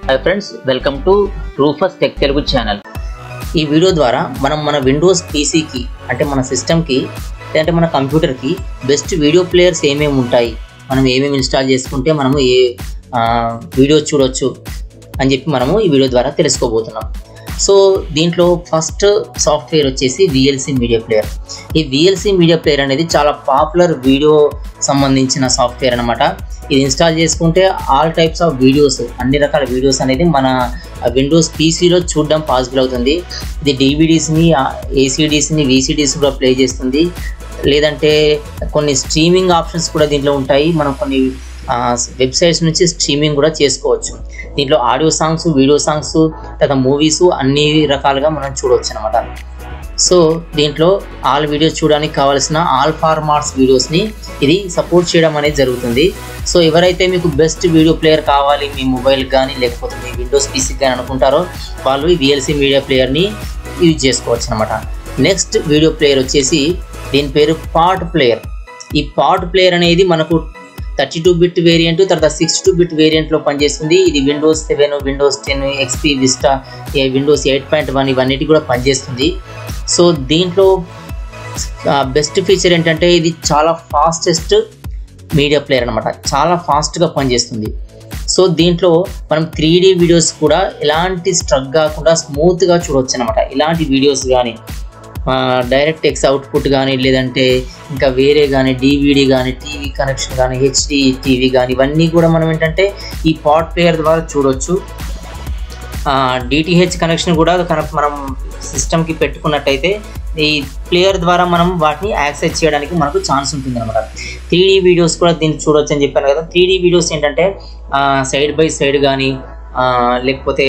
hi friends welcome to Rufus tech Telugu channel ఈ video ద్వారా మనం మన విండోస్ పీసీకి అంటే మన సిస్టమ్కి లేదంటే మన కంప్యూటర్కి బెస్ట్ వీడియో ప్లేయర్స్ ఏమేమి ఉంటాయి మనం ఏమేమి ఇన్స్టాల్ చేసుకుంటే మనము ఏ వీడియోస్ చూడొచ్చు అని చెప్పి మనము ఈ వీడియో ద్వారా తెలుసుకోబోతున్నాం సో దీంట్లో ఫస్ట్ సాఫ్ట్వేర్ వచ్చేసి విఎల్సి మీడియా ప్లేయర్ ఈ విఎల్సి మీడియా ప్లేయర్ అనేది చాలా పాపులర్ వీడియో సంబంధించిన సాఫ్ట్వేర్ అనమాట ఇది ఇన్స్టాల్ చేసుకుంటే ఆల్ టైప్స్ ఆఫ్ వీడియోస్ అన్ని రకాల వీడియోస్ అనేది మన విండోస్ పీసీలో చూడడం పాసిబుల్ అవుతుంది ఇది డివిడీస్ని ఏసీడీస్ని వీసీడీస్ కూడా ప్లే చేస్తుంది లేదంటే కొన్ని స్ట్రీమింగ్ ఆప్షన్స్ కూడా దీంట్లో ఉంటాయి మనం కొన్ని వెబ్సైట్స్ నుంచి స్ట్రీమింగ్ కూడా చేసుకోవచ్చు దీంట్లో ఆడియో సాంగ్స్ వీడియో సాంగ్స్ తర్వాత మూవీస్ అన్ని రకాలుగా మనం చూడవచ్చు అనమాట సో దీంట్లో ఆల్ వీడియోస్ చూడడానికి కావాల్సిన ఆల్ ఫార్మాట్స్ వీడియోస్ని ఇది సపోర్ట్ చేయడం అనేది జరుగుతుంది సో ఎవరైతే మీకు బెస్ట్ వీడియో ప్లేయర్ కావాలి మీ మొబైల్ కానీ లేకపోతే మీ విండోస్ పీసీకి కానీ అనుకుంటారో వాళ్ళు ఈ విఎల్సి మీడియా ప్లేయర్ని యూజ్ చేసుకోవచ్చు అనమాట నెక్స్ట్ వీడియో ప్లేయర్ వచ్చేసి దీని పేరు పాట్ ప్లేయర్ ఈ పాట్ ప్లేయర్ అనేది మనకు థర్టీ టూ బిట్ వేరియంట్ తర్వాత సిక్స్టీ టూ బిట్ వేరియంట్లో పనిచేస్తుంది ఇది Windows seven Windows ten XP Vista Windows eight point one ఇవన్నిటి కూడా పనిచేస్తుంది సో దీంట్లో బెస్ట్ ఫీచర్ ఏంటంటే ఇది చాలా ఫాస్టెస్ట్ మీడియా ప్లేయర్ అనమాట చాలా ఫాస్ట్గా పనిచేస్తుంది సో దీంట్లో మనం త్రీ డీ వీడియోస్ కూడా ఎలాంటి స్ట్రక్ కాకుండా స్మూత్గా చూడవచ్చు అనమాట ఇలాంటి వీడియోస్ కానీ డైరెక్ట్ ఎక్స్ అవుట్పుట్ కానీ లేదంటే ఇంకా వేరే కానీ డివిడి కానీ టీవీ కనెక్షన్ కానీ హెచ్డి టీవీ కానీ ఇవన్నీ కూడా మనం ఏంటంటే ఈ పాట్ ప్లేయర్ ద్వారా చూడొచ్చు డిటిహెచ్ కనెక్షన్ కూడా కనెక్ట్ మనం సిస్టమ్కి పెట్టుకున్నట్టయితే ఈ ప్లేయర్ ద్వారా మనం వాటిని యాక్సెస్ చేయడానికి మనకు ఛాన్స్ ఉంటుంది అనమాట త్రీ వీడియోస్ కూడా దీన్ని చూడొచ్చు అని చెప్పాను కదా త్రీ వీడియోస్ ఏంటంటే సైడ్ బై సైడ్ కానీ లేకపోతే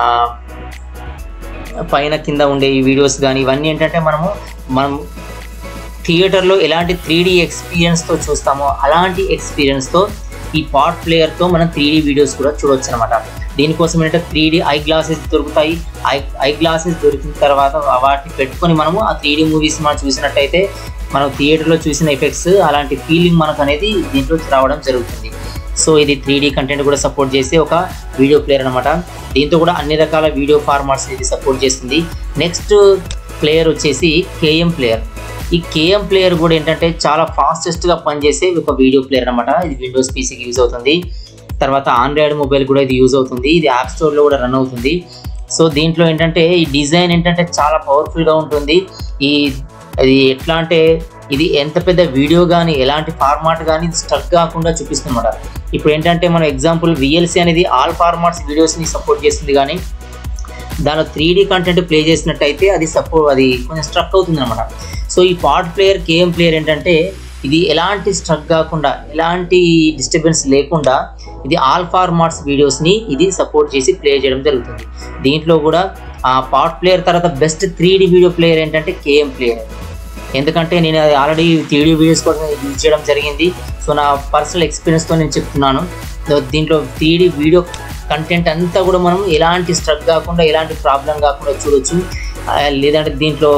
పైన కింద ఉండే ఈ వీడియోస్ కానీ ఇవన్నీ ఏంటంటే మనము మనం థియేటర్లో ఎలాంటి త్రీ డీ ఎక్స్పీరియన్స్తో చూస్తామో అలాంటి ఎక్స్పీరియన్స్తో ఈ పాట్ ప్లేయర్తో మనం త్రీ డీ వీడియోస్ కూడా చూడవచ్చు అనమాట దీనికోసం ఏంటంటే త్రీ డీ ఐ గ్లాసెస్ దొరుకుతాయి ఐ ఐ గ్లాసెస్ దొరికిన తర్వాత వాటిని పెట్టుకొని మనము ఆ త్రీ డీ మూవీస్ మనం చూసినట్టయితే మనం థియేటర్లో చూసిన ఎఫెక్ట్స్ అలాంటి ఫీలింగ్ మనకు అనేది దీంట్లో రావడం జరుగుతుంది సో ఇది త్రీ డీ కంటెంట్ కూడా సపోర్ట్ చేసే ఒక వీడియో ప్లేయర్ అనమాట దీంతో కూడా అన్ని రకాల వీడియో ఫార్మాట్స్ ఇది సపోర్ట్ చేస్తుంది నెక్స్ట్ ప్లేయర్ వచ్చేసి కేఎం ప్లేయర్ ఈ కేఎం ప్లేయర్ కూడా ఏంటంటే చాలా ఫాస్టెస్ట్గా పనిచేసే ఒక వీడియో ప్లేయర్ అనమాట ఇది విండోస్ పీసీకి యూజ్ అవుతుంది తర్వాత ఆండ్రాయిడ్ మొబైల్ కూడా ఇది యూజ్ అవుతుంది ఇది యాప్ స్టోర్లో కూడా రన్ అవుతుంది సో దీంట్లో ఏంటంటే ఈ డిజైన్ ఏంటంటే చాలా పవర్ఫుల్గా ఉంటుంది ఈ అది ఎట్లా అంటే ఇది ఎంత పెద్ద వీడియో కానీ ఎలాంటి ఫార్మాట్ కానీ స్ట్రక్ కాకుండా చూపిస్తుందన్నమాట ఇప్పుడు ఏంటంటే మనం ఎగ్జాంపుల్ విఎల్సి అనేది ఆల్ ఫార్మాట్స్ వీడియోస్ని సపోర్ట్ చేస్తుంది కానీ దానిలో త్రీ డీ కంటెంట్ ప్లే చేసినట్టయితే అది సపోర్ట్ అది కొంచెం స్ట్రక్ అవుతుంది అనమాట సో ఈ పాట్ ప్లేయర్ కేఎం ప్లేయర్ ఏంటంటే ఇది ఎలాంటి స్ట్రక్ కాకుండా ఎలాంటి డిస్టర్బెన్స్ లేకుండా ఇది ఆల్ ఫార్మాట్స్ వీడియోస్ని ఇది సపోర్ట్ చేసి ప్లే చేయడం జరుగుతుంది దీంట్లో కూడా ఆ పాట్ ప్లేయర్ తర్వాత best three D video player ఏంటంటే కేఎం ప్లేయర్ ఎందుకంటే నేను అది ఆల్రెడీ త్రీ డీ వీడియోస్ కోసం యూజ్ చేయడం జరిగింది సో నా పర్సనల్ ఎక్స్పీరియన్స్తో నేను చెప్తున్నాను దీంట్లో త్రీ డీ వీడియో కంటెంట్ అంతా కూడా మనం ఎలాంటి స్ట్రక్ కాకుండా ఎలాంటి ప్రాబ్లం కాకుండా చూడొచ్చు లేదంటే దీంట్లో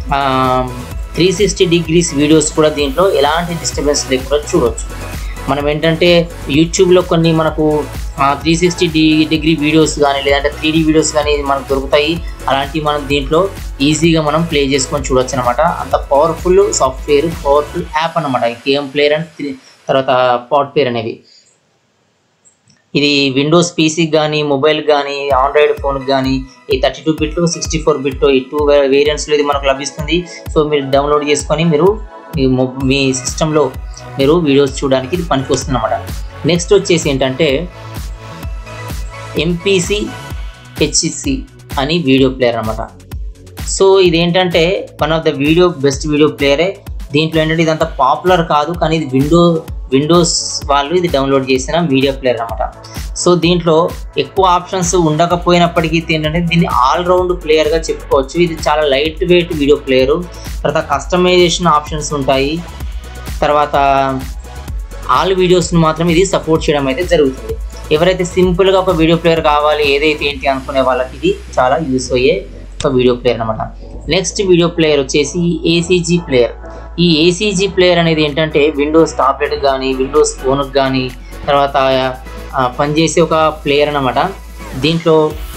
త్రీ సిక్స్టీ డిగ్రీస్ వీడియోస్ కూడా దీంట్లో ఎలాంటి డిస్టర్బెన్స్ లేకుండా చూడొచ్చు మనం ఏంటంటే యూట్యూబ్లో కొన్ని మనకు three sixty D degree videos కానీ లేదంటే త్రీ డీ వీడియోస్ కానీ మనకు దొరుకుతాయి అలాంటివి మనం దీంట్లో ఈజీగా మనం ప్లే చేసుకొని చూడొచ్చు అనమాట అంత పవర్ఫుల్ సాఫ్ట్వేర్ పవర్ఫుల్ యాప్ అనమాట కేఎం ప్లేయర్ అండ్ తర్వాత పాట్ ప్లేయర్ అనేవి ఇది విండోస్ పీసీకి కానీ మొబైల్ కానీ ఆండ్రాయిడ్ ఫోన్కి కానీ ఈ thirty two bit sixty four bit ఈ టూ వేరియంట్స్లో ఇది మనకు లభిస్తుంది సో మీరు డౌన్లోడ్ చేసుకొని మీరు మీ సిస్టంలో మీరు వీడియోస్ చూడడానికి ఇది పనికి వస్తుంది అనమాట నెక్స్ట్ వచ్చేసి ఏంటంటే ఎంపీసీ హెచ్సి అని వీడియో ప్లేయర్ అనమాట సో ఇదేంటంటే one of the video best video ప్లేయరే దీంట్లో ఏంటంటే ఇదంతా పాపులర్ కాదు కానీ ఇది విండో విండోస్ వాళ్ళు ఇది డౌన్లోడ్ చేసిన మీడియా ప్లేయర్ అనమాట సో దీంట్లో ఎక్కువ ఆప్షన్స్ ఉండకపోయినప్పటికీ ఏంటంటే దీన్ని ఆల్రౌండ్ ప్లేయర్గా చెప్పుకోవచ్చు ఇది చాలా లైట్ వెయిట్ వీడియో ప్లేయరు తర్వాత కస్టమైజేషన్ ఆప్షన్స్ ఉంటాయి తర్వాత ఆల్ వీడియోస్ని మాత్రం ఇది సపోర్ట్ చేయడం అయితే జరుగుతుంది ఎవరైతే సింపుల్గా ఒక వీడియో ప్లేయర్ కావాలి ఏదైతే ఏంటి అనుకునే వాళ్ళకి ఇది చాలా యూస్ అయ్యే ఒక వీడియో ప్లేయర్ అనమాట నెక్స్ట్ వీడియో ప్లేయర్ వచ్చేసి ఏసీజీ ప్లేయర్ ఈ ఏసీజీ ప్లేయర్ అనేది ఏంటంటే విండోస్ టాబ్లెట్ కానీ విండోస్ ఫోన్కి కానీ తర్వాత ఆ, పనిచేసే ఒక ప్లేయర్ అనమాట దీంట్లో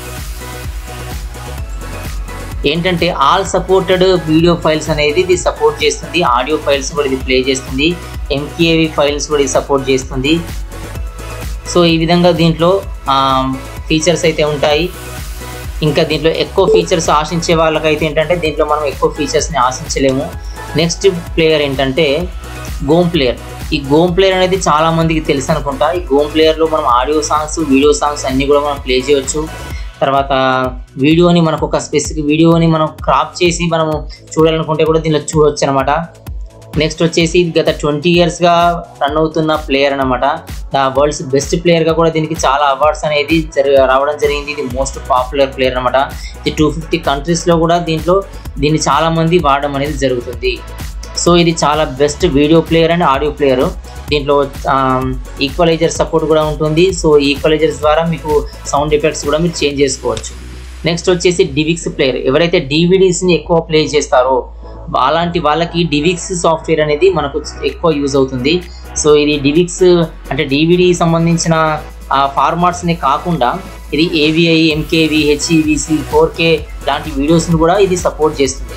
ఏంటంటే ఆల్ సపోర్టెడ్ వీడియో ఫైల్స్ అనేది ఇది సపోర్ట్ చేస్తుంది ఆడియో ఫైల్స్ కూడా ఇది ప్లే చేస్తుంది ఎంకేవి ఫైల్స్ కూడా ఇది సపోర్ట్ చేస్తుంది సో ఈ విధంగా దీంట్లో ఫీచర్స్ అయితే ఉంటాయి ఇంకా దీంట్లో ఎక్కువ ఫీచర్స్ ఆశించే వాళ్ళకైతే ఏంటంటే దీంట్లో మనం ఎక్కువ ఫీచర్స్ని ఆశించలేము నెక్స్ట్ ప్లేయర్ ఏంటంటే గోమ్ ప్లేయర్ ఈ గోమ్ ప్లేయర్ అనేది చాలా మందికి తెలుసు అనుకుంటా ఈ గోమ్ ప్లేయర్లో మనం ఆడియో సాంగ్స్ వీడియో సాంగ్స్ అన్నీ కూడా మనం ప్లే చేయొచ్చు తర్వాత వీడియోని మనకు ఒక స్పెసిఫిక్ వీడియోని మనం క్రాప్ చేసి మనము చూడాలనుకుంటే కూడా దీనిలో చూడొచ్చు అనమాట నెక్స్ట్ వచ్చేసి గత ట్వంటీ ఇయర్స్గా రన్ అవుతున్న ప్లేయర్ అనమాట ద వరల్డ్స్ బెస్ట్ ప్లేయర్గా కూడా దీనికి చాలా అవార్డ్స్ అనేది జరి రావడం జరిగింది ఇది మోస్ట్ పాపులర్ ప్లేయర్ అనమాట ఇది టూ ఫిఫ్టీ కంట్రీస్లో కూడా దీంట్లో దీన్ని చాలామంది వాడడం అనేది జరుగుతుంది సో ఇది చాలా best video player and audio player దీంట్లో ఈక్వలైజర్ సపోర్ట్ కూడా ఉంటుంది సో ఈక్వలైజర్స్ ద్వారా మీకు సౌండ్ ఎఫెక్ట్స్ కూడా మీరు చేంజ్ చేసుకోవచ్చు నెక్స్ట్ వచ్చేసి డివిక్స్ ప్లేయర్ ఎవరైతే డివిడీస్ని ఎక్కువ ప్లే చేస్తారో అలాంటి వాళ్ళకి డివిక్స్ సాఫ్ట్వేర్ అనేది మనకు ఎక్కువ యూజ్ అవుతుంది సో ఇది డివిక్స్ అంటే డివిడి సంబంధించిన ఫార్మాట్స్ని కాకుండా ఇది AVI MKV HEVC four K లాంటి వీడియోస్ని కూడా ఇది సపోర్ట్ చేస్తుంది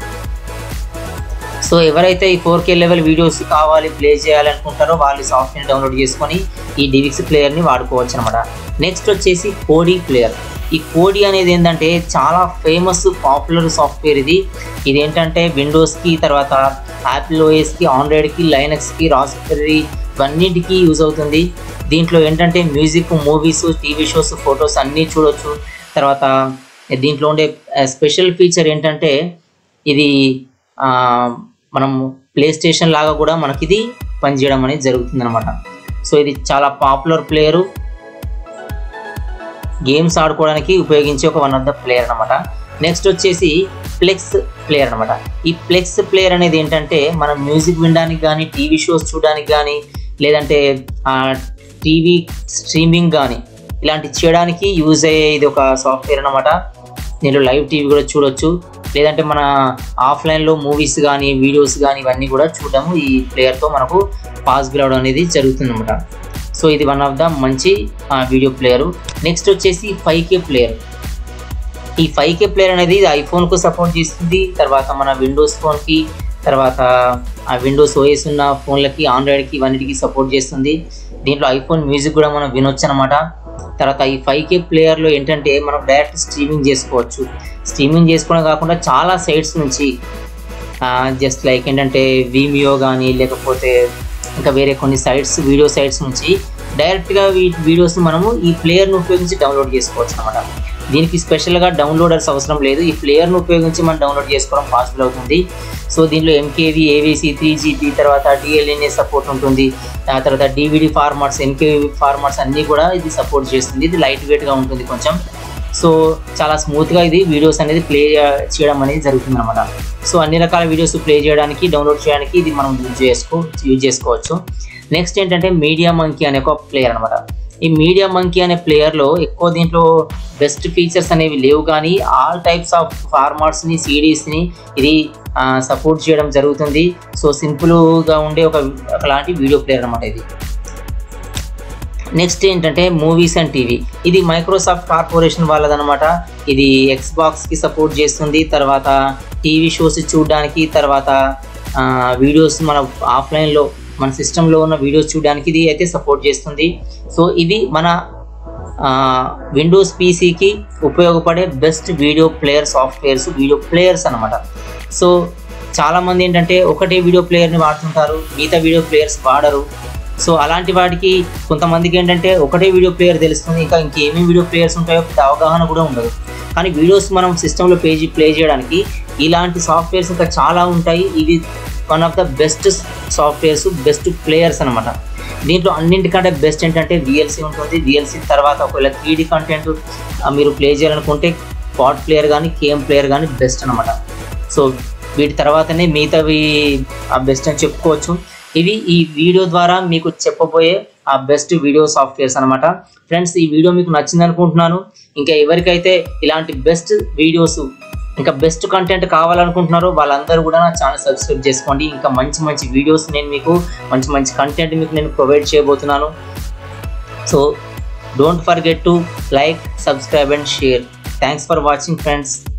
సో ఎవరైతే ఈ ఫోర్ కే లెవెల్ వీడియోస్ కావాలి ప్లే చేయాలనుకుంటారో వాళ్ళు సాఫ్ట్వేర్ డౌన్లోడ్ చేసుకొని ఈ డివిక్స్ ప్లేయర్ని వాడుకోవచ్చు అనమాట నెక్స్ట్ వచ్చేసి కోడీ ప్లేయర్ ఈ కోడి అనేది ఏంటంటే చాలా ఫేమస్ పాపులర్ సాఫ్ట్వేర్ ఇది ఇది ఏంటంటే విండోస్కి తర్వాత యాపిల్ ఓఎస్కి ఆండ్రాయిడ్కి లైనక్స్కి రాస్బెర్రీ ఇవన్నిటికీ యూజ్ అవుతుంది దీంట్లో ఏంటంటే music movies TV shows photos అన్నీ చూడొచ్చు తర్వాత దీంట్లో ఉండే స్పెషల్ ఫీచర్ ఏంటంటే ఇది మనం ప్లే స్టేషన్ లాగా కూడా మనకి ఇది పనిచేయడం అనేది జరుగుతుంది అనమాట సో ఇది చాలా పాపులర్ ప్లేయరు గేమ్స్ ఆడుకోవడానికి ఉపయోగించే ఒక వన్ ఆఫ్ ద ప్లేయర్ అనమాట నెక్స్ట్ వచ్చేసి ప్లెక్స్ ప్లేయర్ అనమాట ఈ ప్లెక్స్ ప్లేయర్ అనేది ఏంటంటే మనం మ్యూజిక్ వినడానికి కానీ టీవీ షోస్ చూడడానికి కానీ లేదంటే టీవీ స్ట్రీమింగ్ కానీ ఇలాంటి చేయడానికి యూజ్ అయ్యే ఇది ఒక సాఫ్ట్వేర్ అనమాట దీంట్లో లైవ్ టీవీ కూడా చూడొచ్చు లేదంటే మన ఆఫ్లైన్లో మూవీస్ కానీ వీడియోస్ కానీ ఇవన్నీ కూడా చూడడము ఈ ప్లేయర్తో మనకు పాసిబుల్ అవడం అనేది జరుగుతుంది అనమాట సో ఇది వన్ ఆఫ్ ద మంచి వీడియో ప్లేయరు నెక్స్ట్ వచ్చేసి ఫైవ్ కే ప్లేయర్ ఈ ఫైవ్ కే ప్లేయర్ అనేది ఐఫోన్కు సపోర్ట్ చేస్తుంది తర్వాత మన విండోస్ ఫోన్కి తర్వాత ఆ విండోస్ ఓఎస్ ఉన్న ఫోన్లకి ఆండ్రాయిడ్కి ఇవన్నిటికి సపోర్ట్ చేస్తుంది దీంట్లో ఐఫోన్ మ్యూజిక్ కూడా మనం వినొచ్చు అనమాట తర్వాత ఈ ఫైవ్ కే ప్లేయర్లో ఏంటంటే మనం డైరెక్ట్ స్ట్రీమింగ్ చేసుకోవచ్చు స్ట్రీమింగ్ చేసుకోవడం కాకుండా చాలా సైట్స్ నుంచి జస్ట్ లైక్ ఏంటంటే వీమియో కానీ లేకపోతే ఇంకా వేరే కొన్ని సైట్స్ వీడియో సైట్స్ నుంచి డైరెక్ట్గా వీ వీడియోస్ని మనము ఈ ప్లేయర్ను ఉపయోగించి డౌన్లోడ్ చేసుకోవచ్చు అనమాట దీనికి స్పెషల్గా డౌన్లోడర్స్ అవసరం లేదు ఈ ప్లేయర్ను ఉపయోగించి మనం డౌన్లోడ్ చేసుకోవడం పాసిబుల్ అవుతుంది సో దీనిలో ఎంకేవి ఏవీసీ త్రీ జీబీ తర్వాత డిఎల్ఎన్ఏ సపోర్ట్ ఉంటుంది ఆ తర్వాత డివిడి ఫార్మాట్స్ ఎంకేవి ఫార్మాట్స్ అన్నీ కూడా ఇది సపోర్ట్ చేస్తుంది ఇది లైట్ వెయిట్గా ఉంటుంది కొంచెం సో చాలా స్మూత్గా ఇది వీడియోస్ అనేది ప్లే చేయడం అనేది జరుగుతుంది అనమాట సో అన్ని రకాల వీడియోస్ ప్లే చేయడానికి డౌన్లోడ్ చేయడానికి ఇది మనం యూజ్ చేసుకో యూజ్ చేసుకోవచ్చు నెక్స్ట్ ఏంటంటే మీడియా మంకీ అనే ఒక ప్లేయర్ అనమాట ఈ మీడియా మంకీ అనే ప్లేయర్లో ఎక్కువ దీంట్లో బెస్ట్ ఫీచర్స్ అనేవి లేవు కానీ ఆల్ టైప్స్ ఆఫ్ ఫార్మాట్స్ని సిడీస్ని ఇది సపోర్ట్ చేయడం జరుగుతుంది సో సింపుల్గా ఉండే ఒక ఒకలాంటి వీడియో ప్లేయర్ అనమాట ఇది నెక్స్ట్ ఏంటంటే మూవీస్ అండ్ టీవీ ఇది మైక్రోసాఫ్ట్ కార్పొరేషన్ వాళ్ళదనమాట ఇది ఎక్స్బాక్స్కి సపోర్ట్ చేస్తుంది తర్వాత టీవీ షోస్ చూడడానికి తర్వాత వీడియోస్ మన ఆఫ్లైన్లో మన సిస్టంలో ఉన్న వీడియోస్ చూడడానికి ఇది అయితే సపోర్ట్ చేస్తుంది సో ఇది మన విండోస్ పీసీకి ఉపయోగపడే best video player softwares video players అనమాట సో చాలామంది ఏంటంటే ఒకటే వీడియో ప్లేయర్ని వాడుతుంటారు మిగతా వీడియో ప్లేయర్స్ వాడరు సో అలాంటి వాటికి కొంతమందికి ఏంటంటే ఒకటే వీడియో ప్లేయర్ తెలుస్తుంది ఇంకా ఇంకేమేమి వీడియో ప్లేయర్స్ ఉంటాయో పెద్ద అవగాహన కూడా ఉండదు కానీ వీడియోస్ మనం సిస్టంలో పేజీ ప్లే చేయడానికి ఇలాంటి సాఫ్ట్వేర్స్ ఇంకా చాలా ఉంటాయి ఇవి one of the best softwares best players అనమాట దీంట్లో అన్నింటికంటే బెస్ట్ ఏంటంటే విఎల్సీ ఉంటుంది విఎల్సీ తర్వాత ఒకవేళ త్రీ కంటెంట్ మీరు ప్లే చేయాలనుకుంటే పాట్ ప్లేయర్ కానీ కేఎం ప్లేయర్ కానీ బెస్ట్ అనమాట సో వీటి తర్వాతనే మిగతావి ఆ బెస్ట్ అని చెప్పుకోవచ్చు ఇవి ఈ వీడియో ద్వారా మీకు చెప్పబోయే ఆ బెస్ట్ వీడియో సాఫ్ట్వేర్స్ అనమాట ఫ్రెండ్స్ ఈ వీడియో మీకు నచ్చింది అనుకుంటున్నాను ఇంకా ఎవరికైతే ఇలాంటి బెస్ట్ వీడియోస్ ఇంకా బెస్ట్ కంటెంట్ కావాలనుకుంటున్నారో వాళ్ళందరూ కూడా నా ఛానల్ సబ్స్క్రైబ్ చేసుకోండి ఇంకా మంచి మంచి వీడియోస్ నేను మీకు మంచి మంచి కంటెంట్ మీకు నేను ప్రొవైడ్ చేయబోతున్నాను so don't forget to like subscribe and share thanks for watching friends